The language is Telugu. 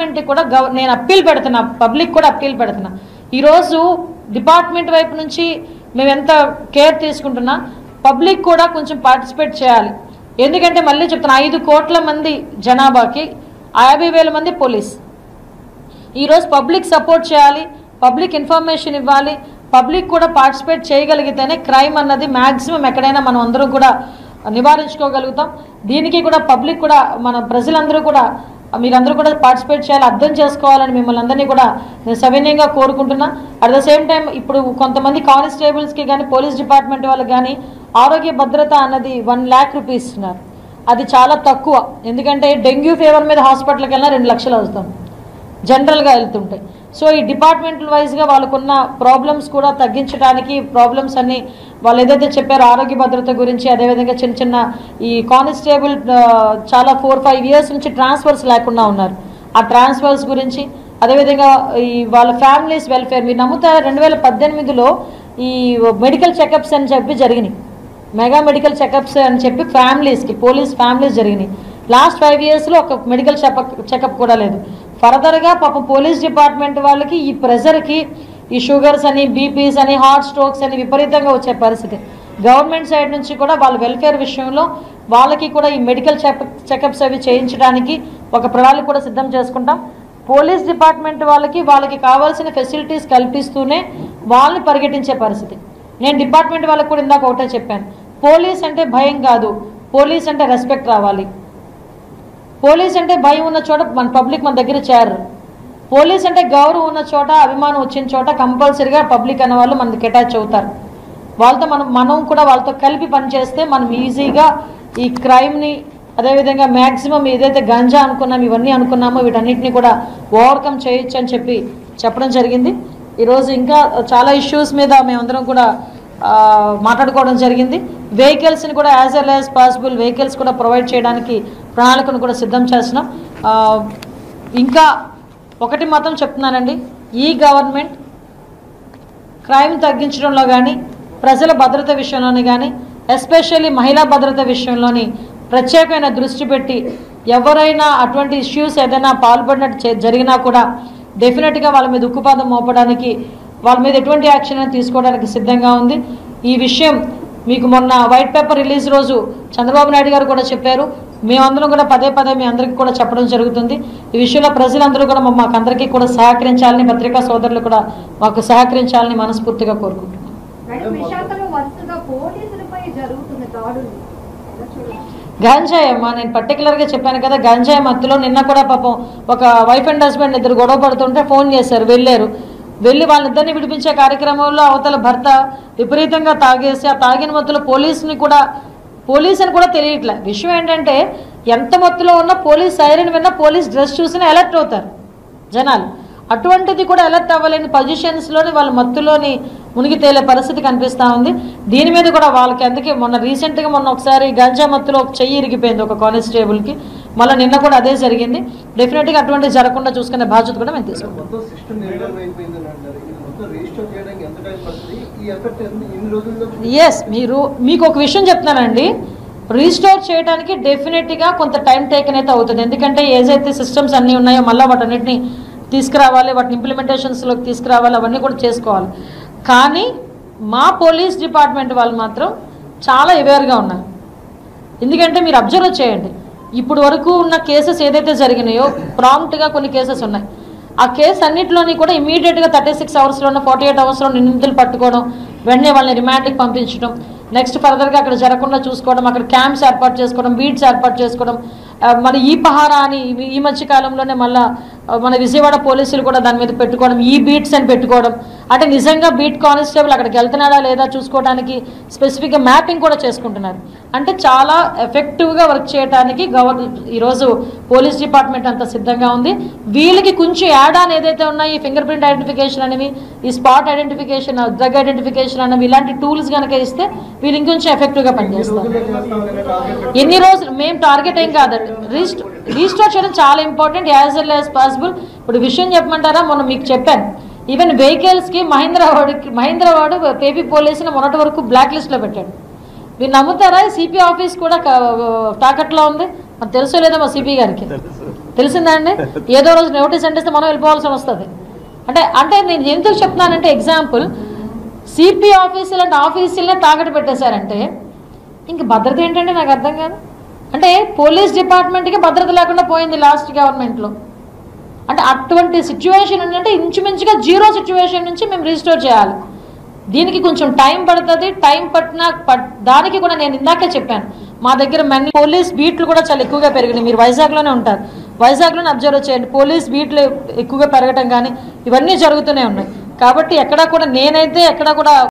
అంటే కూడా గవ నేను అప్పీల్ పెడుతున్నా పబ్లిక్ కూడా అప్పీల్ పెడుతున్నా ఈరోజు డిపార్ట్మెంట్ వైపు నుంచి మేము ఎంత కేర్ తీసుకుంటున్నా పబ్లిక్ కూడా కొంచెం పార్టిసిపేట్ చేయాలి ఎందుకంటే మళ్ళీ చెప్తున్నా ఐదు కోట్ల మంది జనాభాకి యాభై వేల మంది పోలీస్ ఈరోజు పబ్లిక్ సపోర్ట్ చేయాలి పబ్లిక్ ఇన్ఫర్మేషన్ ఇవ్వాలి పబ్లిక్ కూడా పార్టిసిపేట్ చేయగలిగితేనే క్రైమ్ అన్నది మ్యాక్సిమం ఎక్కడైనా మనం అందరం కూడా నివారించుకోగలుగుతాం దీనికి కూడా పబ్లిక్ కూడా మన ప్రజలందరూ కూడా మీరందరూ కూడా పార్టిసిపేట్ చేయాలి అర్థం చేసుకోవాలని మిమ్మల్ని అందరినీ కూడా నేను సవినయంగా కోరుకుంటున్నా అట్ ద సేమ్ టైం ఇప్పుడు కొంతమంది కానిస్టేబుల్స్కి కానీ పోలీస్ డిపార్ట్మెంట్ వాళ్ళకి కానీ ఆరోగ్య భద్రత అన్నది వన్ ల్యాక్ రూపీస్ ఇస్తున్నారు అది చాలా తక్కువ ఎందుకంటే డెంగ్యూ ఫీవర్ మీద హాస్పిటల్కి వెళ్ళినా రెండు లక్షలు అవుతాం జనరల్గా వెళ్తుంటాయి సో ఈ డిపార్ట్మెంటల్ వైజ్గా వాళ్ళకున్న ప్రాబ్లమ్స్ కూడా తగ్గించడానికి ప్రాబ్లమ్స్ అన్ని వాళ్ళు ఏదైతే చెప్పారో ఆరోగ్య భద్రత గురించి అదేవిధంగా చిన్న చిన్న ఈ కానిస్టేబుల్ ఆ, చాలా ఫోర్ ఫైవ్ ఇయర్స్ నుంచి ట్రాన్స్ఫర్స్ లేకుండా ఉన్నారు ఆ ట్రాన్స్ఫర్స్ గురించి అదేవిధంగా ఈ వాళ్ళ ఫ్యామిలీస్ వెల్ఫేర్ మీరు నమ్ముతారా రెండు వేల పద్దెనిమిదిలో ఈ మెడికల్ చెకప్స్ అని చెప్పి జరిగినాయి మెగా మెడికల్ చెకప్స్ అని చెప్పి ఫ్యామిలీస్కి పోలీస్ ఫ్యామిలీస్ జరిగినాయి లాస్ట్ ఫైవ్ ఇయర్స్లో ఒక మెడికల్ చెకప్ చెకప్ కూడా లేదు ఫర్దర్గా పాపం పోలీస్ డిపార్ట్మెంట్ వాళ్ళకి ఈ ప్రెజర్కి ఈ షుగర్స్ అని బీపీస్ అని హార్ట్ స్ట్రోక్స్ అని విపరీతంగా వచ్చే పరిస్థితి గవర్నమెంట్ సైడ్ నుంచి కూడా వాళ్ళ వెల్ఫేర్ విషయంలో వాళ్ళకి కూడా ఈ మెడికల్ చెకప్ చెకప్స్ అవి చేయించడానికి ఒక ప్రణాళిక కూడా సిద్ధం చేసుకుంటాం పోలీస్ డిపార్ట్మెంట్ వాళ్ళకి వాళ్ళకి కావాల్సిన ఫెసిలిటీస్ కల్పిస్తూనే వాళ్ళని పరిగెట్టించే పరిస్థితి నేను డిపార్ట్మెంట్ వాళ్ళకి కూడా ఇందాక ఒకటే చెప్పాను పోలీస్ అంటే భయం కాదు పోలీస్ అంటే రెస్పెక్ట్ రావాలి పోలీస్ అంటే భయం ఉన్న చోట మన పబ్లిక్ మన దగ్గర చేరరు పోలీస్ అంటే గౌరవం ఉన్న చోట అభిమానం వచ్చిన చోట కంపల్సరిగా పబ్లిక్ అనే వాళ్ళు మనకి అటాచ్ అవుతారు వాళ్ళతో మనం మనం కూడా వాళ్ళతో కలిపి పనిచేస్తే మనం ఈజీగా ఈ క్రైమ్ని అదేవిధంగా మ్యాక్సిమం ఏదైతే గంజా అనుకున్నాం ఇవన్నీ అనుకున్నామో వీటన్నిటిని కూడా ఓవర్కమ్ చేయొచ్చు అని చెప్పి చెప్పడం జరిగింది ఈరోజు ఇంకా చాలా ఇష్యూస్ మీద మేమందరం కూడా ఆ, మాట్లాడుకోవడం జరిగింది వెహికల్స్ని కూడా as well as possible vehicles కూడా ప్రొవైడ్ చేయడానికి ప్రణాళికను కూడా సిద్ధం చేస్తున్నాం ఆ, ఇంకా ఒకటి మాత్రం చెప్తున్నానండి ఈ గవర్నమెంట్ క్రైమ్ తగ్గించడంలో కానీ ప్రజల భద్రత విషయంలోని కానీ ఎస్పెషల్లీ మహిళా భద్రత విషయంలోని ప్రత్యేకమైన దృష్టి పెట్టి ఎవరైనా అటువంటి ఇష్యూస్ ఏదైనా పాల్పడినట్టు చే- జరిగినా కూడా డెఫినెట్గా వాళ్ళ మీద ఉక్కుపాదం మోపడానికి వాళ్ళ మీద ఎటువంటి యాక్షన్ అయినా తీసుకోవడానికి సిద్ధంగా ఉంది ఈ విషయం మీకు మొన్న వైట్ పేపర్ రిలీజ్ రోజు చంద్రబాబు నాయుడు గారు కూడా చెప్పారు మేమందరం కూడా పదే పదే మీ అందరికీ కూడా చెప్పడం జరుగుతుంది ఈ విషయంలో ప్రజలందరూ కూడా మా- మాకు అందరికీ కూడా సహకరించాలని పత్రికా సోదరులు కూడా మాకు సహకరించాలని మనస్ఫూర్తిగా కోరుకుంటున్నాం మేడం విశాఖలో వరుసగా పోలీసులపై జరుగుతున్న దాడులు ఎలా చూడాలి? గంజాయి అమ్మా నేను పర్టికులర్గా చెప్పాను కదా గంజాయి మత్తులో నిన్న కూడా పాపం ఒక వైఫ్ అండ్ హస్బెండ్ ఇద్దరు గొడవ పడుతుంటే ఫోన్ చేశారు వెళ్ళారు వెళ్ళి వాళ్ళిద్దరిని విడిపించే కార్యక్రమంలో అవతల భర్త విపరీతంగా తాగేసి ఆ తాగిన మత్తులో పోలీసుని కూడా పోలీస్ అని కూడా తెలియట్లే విషయం ఏంటంటే ఎంత మత్తులో ఉన్నా పోలీస్ సైరన్ విన్నా పోలీస్ డ్రెస్ చూసినా అలర్ట్ అవుతారు జనాలు అటువంటిది కూడా అలర్ట్ అవ్వలేని పొజిషన్స్లోని వాళ్ళ మత్తులోని మునిగి తేలే పరిస్థితి కనిపిస్తూ ఉంది దీని మీద కూడా వాళ్ళకి అందుకే మొన్న రీసెంట్గా మొన్న ఒకసారి గంజా మత్తులో ఒక చెయ్యి ఇరిగిపోయింది ఒక కానిస్టేబుల్కి మళ్ళీ నిన్న కూడా అదే జరిగింది డెఫినెట్గా అటువంటిది జరగకుండా చూసుకునే బాధ్యత కూడా మేము తీసుకుంటాం మొత్తం సిస్టమ్ నిర్వీర్యం అయిపోయిందని అంటారు ఇది మొత్తం రిజిస్టర్ చేయడానికి ఎంత టైం పడుతుంది ఈ ఎఫెక్ట్ ఎన్ని ఎన్ని రోజుల్లో ఎస్ మీరు మీకు ఒక విషయం చెప్తున్నానండి రీస్టోర్ చేయడానికి డెఫినెట్గా కొంత టైం టేకన్ అయితే అవుతుంది ఎందుకంటే ఏదైతే సిస్టమ్స్ అన్నీ ఉన్నాయో మళ్ళీ వాటన్నిటిని తీసుకురావాలి వాటిని ఇంప్లిమెంటేషన్స్లోకి తీసుకురావాలి అవన్నీ కూడా చేసుకోవాలి కానీ మా పోలీస్ డిపార్ట్మెంట్ వాళ్ళు మాత్రం చాలా అవేర్గా ఉన్నారు ఎందుకంటే మీరు అబ్జర్వ్ చేయండి ఇప్పుడు వరకు ఉన్న కేసెస్ ఏదైతే జరిగినాయో ప్రాంప్ట్గా కొన్ని కేసెస్ ఉన్నాయి ఆ కేసు అన్నింటిలోని కూడా ఇమీడియట్గా థర్టీ సిక్స్ అవర్స్లోనో ఫార్టీ ఎయిట్ అవర్స్లో నిందితులు పట్టుకోవడం వెంటనే వాళ్ళని రిమాండ్కి పంపించడం నెక్స్ట్ ఫర్దర్గా అక్కడ జరగకుండా చూసుకోవడం అక్కడ క్యాంప్స్ ఏర్పాటు చేసుకోవడం బీట్స్ ఏర్పాటు చేసుకోవడం ఆ, మన ఈ పహారా అని ఈ- ఈ మధ్య కాలంలోనే మళ్ళా ఆ, మన విజయవాడ పోలీసులు కూడా దాని మీద పెట్టుకోవడం ఈ బీట్స్ అని పెట్టుకోవడం అంటే నిజంగా బీట్ కానిస్టేబుల్ అక్కడికి వెళ్తున్నాడా లేదా చూసుకోవడానికి స్పెసిఫిక్గా మ్యాపింగ్ కూడా చేసుకుంటున్నారు అంటే చాలా ఎఫెక్టివ్గా వర్క్ చేయడానికి గవర్ ఈరోజు పోలీస్ డిపార్ట్మెంట్ అంత సిద్ధంగా ఉంది వీళ్ళకి కొంచెం యాడ్ ఆన్ ఏదైతే ఉన్నాయో ఈ ఫింగర్ ప్రింట్ ఐడెంటిఫికేషన్ అనేవి ఈ స్పాట్ ఐడెంటిఫికేషన్ డ్రగ్ ఐడెంటిఫికేషన్ అనేవి ఇలాంటి టూల్స్ కనుక ఇస్తే వీళ్ళు ఇంకొంచెం ఎఫెక్టివ్గా పనిచేస్తారు రోజుల్లో చేస్తామనే టార్గెట్ ఎన్ని రోజులు మేము టార్గెట్ ఏం కాదండి రీస్ట్ రీస్టోర్ చేయడం చాలా important as well as possible ఇప్పుడు విషయం చెప్పమంటారా మొన్న మీకు చెప్పాను ఈవెన్ వెహికల్స్కి మహేంద్ర వాడికి మహేంద్ర వాడు పేపీ పోలీసుని మొన్నటి వరకు బ్లాక్ లిస్ట్లో పెట్టాడు మీరు నమ్ముతారా సిపి ఆఫీస్ కూడా క- తాకట్లో ఉంది మనకు తెలుసో లేదో మా సిపి గారికి తెలిసిందా అండి ఏదో రోజు నోటీస్ అంటేస్తే మనం వెళ్ళిపోవాల్సి వస్తుంది అంటే అంటే నేను ఎందుకు చెప్తున్నానంటే ఎగ్జాంపుల్ సిపి ఆఫీసులు అంటే ఆఫీసులనే తాకట్టు పెట్టేశారంటే ఇంక భద్రత ఏంటంటే నాకు అర్థం కాదు అంటే పోలీస్ డిపార్ట్మెంట్కి భద్రత లేకుండా పోయింది లాస్ట్ గవర్నమెంట్లో అంటే అటువంటి సిచ్యువేషన్ ఏంటంటే ఇంచుమించుగా జీరో సిచ్యువేషన్ నుంచి మేము రిజిస్టోర్ చేయాలి దీనికి కొంచెం టైం పడుతుంది టైం పట్టినా పట్ దానికి కూడా నేను ఇందాకే చెప్పాను మా దగ్గర మెన్ పోలీస్ బీట్లు కూడా చాలా ఎక్కువగా పెరిగినాయి మీరు వైజాగ్లోనే ఉంటారు వైజాగ్లోనే అబ్జర్వ్ చేయండి పోలీస్ బీట్లు ఎక్కువగా పెరగటం కానీ ఇవన్నీ జరుగుతూనే ఉన్నాయి కాబట్టి ఎక్కడా కూడా నేనైతే ఎక్కడా కూడా